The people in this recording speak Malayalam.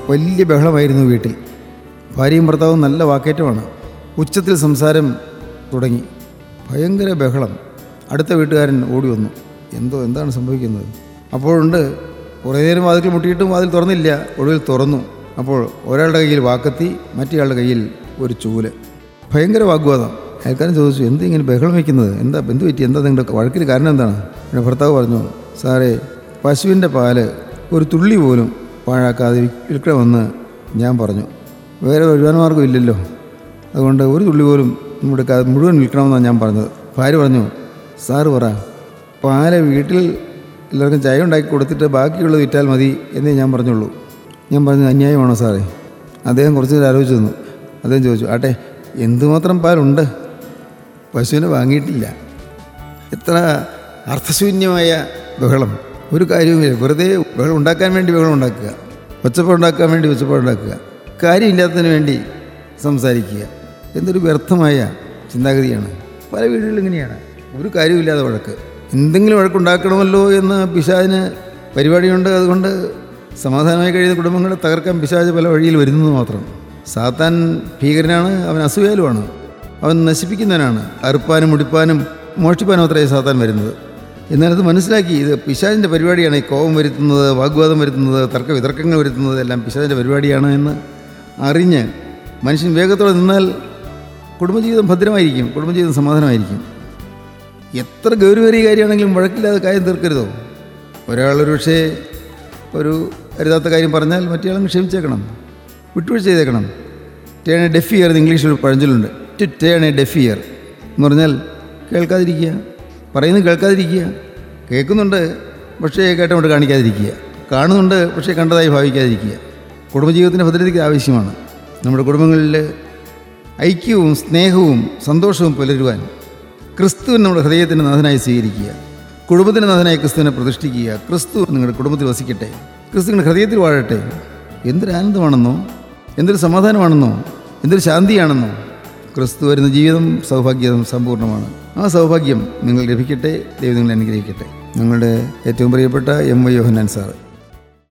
വലിയ ബഹളമായിരുന്നു വീട്ടിൽ ഭാര്യയും ഭർത്താവും നല്ല വാക്കേറ്റമാണ് ഉച്ചത്തിൽ സംസാരം തുടങ്ങി ഭയങ്കര ബഹളം അടുത്ത വീട്ടുകാരൻ ഓടി വന്നു എന്തോ എന്താണ് സംഭവിക്കുന്നത് അപ്പോഴുണ്ട് കുറേ നേരം വാതിൽ മുട്ടിയിട്ടും വാതിൽ തുറന്നില്ല ഒടുവിൽ തുറന്നു അപ്പോൾ ഒരാളുടെ കയ്യിൽ വാക്കത്തി മറ്റേയാളുടെ കയ്യിൽ ഒരു ചൂല് ഭയങ്കര വാഗ്വാദം അയൽക്കാരൻ ചോദിച്ചു എന്ത് ഇങ്ങനെ ബഹളം വയ്ക്കുന്നത് എന്താ എന്ത് പറ്റി എന്താ നിങ്ങളുടെ വഴക്കിന് കാരണം എന്താണ് പിന്നെ ഭർത്താവ് പറഞ്ഞു സാറേ പശുവിൻ്റെ പാല് ഒരു തുള്ളി പോലും പാഴാക്കാതെ വിൽക്കണമെന്ന് ഞാൻ പറഞ്ഞു വേറെ വരുമാന മാർഗ്ഗം ഇല്ലല്ലോ അതുകൊണ്ട് ഒരു തുള്ളി പോലും എടുക്കാതെ മുഴുവൻ വിൽക്കണമെന്നാണ് ഞാൻ പറഞ്ഞത് ഭാര്യ പറഞ്ഞു സാറ് പറ പാല് വീട്ടിൽ എല്ലാവർക്കും ചായ ഉണ്ടാക്കി കൊടുത്തിട്ട് ബാക്കിയുള്ളത് വിറ്റാൽ മതി എന്നേ ഞാൻ പറഞ്ഞുള്ളൂ ഞാൻ പറഞ്ഞു അന്യായമാണോ സാറേ അദ്ദേഹം കുറച്ച് നേരം ആലോചിച്ച് തന്നു അദ്ദേഹം ചോദിച്ചു ആട്ടെ എന്തുമാത്രം പാലുണ്ട് പശുവിനെ വാങ്ങിയിട്ടില്ല എത്ര അർത്ഥശൂന്യമായ ബഹളം ഒരു കാര്യവുമില്ല വെറുതെ ബഹളം ഉണ്ടാക്കാൻ വേണ്ടി ബഹളം ഉണ്ടാക്കുക ഒച്ചപ്പാടുണ്ടാക്കാൻ വേണ്ടി ഒച്ചപ്പാടുണ്ടാക്കുക കാര്യമില്ലാത്തതിന് വേണ്ടി സംസാരിക്കുക എന്തൊരു വ്യർത്ഥമായ ചിന്താഗതിയാണ് പല വീടുകളിലും ഇങ്ങനെയാണ് ഒരു കാര്യമില്ലാതെ വഴക്ക് എന്തെങ്കിലും വഴക്കുണ്ടാക്കണമല്ലോ എന്ന് പിശാചിന് പരിപാടിയുണ്ട് അതുകൊണ്ട് സമാധാനമായി കഴിയുന്ന കുടുംബങ്ങളെ തകർക്കാൻ പിശാച് പല വഴിയിൽ വരുന്നത് മാത്രം സാത്താൻ ഭീകരനാണ് അവൻ അസൂയാലുമാണ് അവൻ നശിപ്പിക്കുന്നവനാണ് അറുപ്പാനും മുടിപ്പാനും മോഷ്ടിപ്പാനും അത്രയും സാത്താൻ വരുന്നത് എന്നാൽ അത് മനസ്സിലാക്കി ഇത് പിശാചിൻ്റെ പരിപാടിയാണ് ഈ കോപം വരുത്തുന്നത് വാഗ്വാദം വരുത്തുന്നത് തർക്ക വിതർക്കങ്ങൾ വരുത്തുന്നത് എല്ലാം പിശാചിൻ്റെ പരിപാടിയാണ് എന്ന് അറിഞ്ഞ് മനുഷ്യൻ വേഗത്തോടെ നിന്നാൽ കുടുംബജീവിതം ഭദ്രമായിരിക്കും കുടുംബജീവിതം സമാധാനമായിരിക്കും എത്ര ഗൗരവേറിയ കാര്യമാണെങ്കിലും വഴക്കില്ലാതെ കാര്യം തീർക്കരുതോ ഒരാളൊരു പക്ഷേ ഒരു അരുതാത്ത കാര്യം പറഞ്ഞാൽ മറ്റേയാളും ക്ഷമിച്ചേക്കണം വിട്ടുവീഴ്ച ചെയ്തേക്കണം ടേൺ എ ഡെഫ് ഇയർ എന്ന് ഇംഗ്ലീഷിൽ ഒരു പഴഞ്ചൊല്ലുണ്ട് to turn a deaf ear എന്ന് പറഞ്ഞാൽ കേൾക്കാതിരിക്കുക പറയുന്നത് കേൾക്കാതിരിക്കുക കേൾക്കുന്നുണ്ട് പക്ഷേ കേട്ടോണ്ട് കാണിക്കാതിരിക്കുക കാണുന്നുണ്ട് പക്ഷേ കണ്ടതായി ഭാവിക്കാതിരിക്കുക കുടുംബജീവിതത്തിൻ്റെ ഭദ്രതയ്ക്ക് ആവശ്യമാണ് നമ്മുടെ കുടുംബങ്ങളിൽ ഐക്യവും സ്നേഹവും സന്തോഷവും പുലരുവാൻ ക്രിസ്തുവിൻ നമ്മുടെ ഹൃദയത്തിൻ്റെ നാഥനായി സ്വീകരിക്കുക കുടുംബത്തിൻ്റെ നാഥനായി ക്രിസ്തുവിനെ പ്രതിഷ്ഠിക്കുക ക്രിസ്തു നിങ്ങളുടെ കുടുംബത്തിൽ വസിക്കട്ടെ ക്രിസ്തു നിങ്ങളുടെ ഹൃദയത്തിൽ വാഴട്ടെ എന്തൊരു ആനന്ദമാണെന്നോ എന്തൊരു സമാധാനമാണെന്നോ എന്തൊരു ശാന്തിയാണെന്നോ ക്രിസ്തു വരുന്ന ജീവിതം സൗഭാഗ്യം സമ്പൂർണ്ണമാണ് ആ സൗഭാഗ്യം നിങ്ങൾ ലഭിക്കട്ടെ ദൈവം നിങ്ങളെ അനുഗ്രഹിക്കട്ടെ നിങ്ങളുടെ ഏറ്റവും പ്രിയപ്പെട്ട എം വൈ യോഹന്നാൻ സാറ്